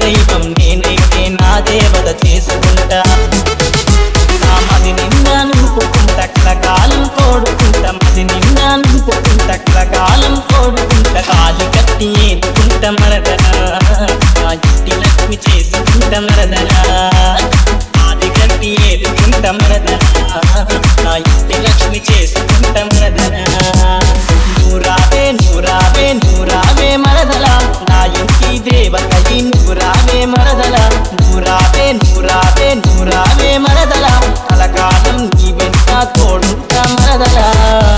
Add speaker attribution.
Speaker 1: దైవం నేనైతే నా దేవత చేసుకుంటా నా మది నిండా నింపుకుంట కాలం కోడుకుంట మది నిండా నింపుకుంట కాలం కోడుకుంట కాలి కట్టి ఏడుకుంట మరదనా నా ఇంటి లక్ష్మి చేసుకుంట మరదనా కాలి కట్టి ఏడుకుంట మరదనా నా ఇంటి లక్ష్మి చేసుకుంట మరదనా నూరావే నూరావే నూరావే మరదలా నా ఇంటి దేవతయి నూరావే మరదలా నూరావే నూరావే నూరావే మరదలా కలకాలం నీ వెంట తోడుంట మరదలా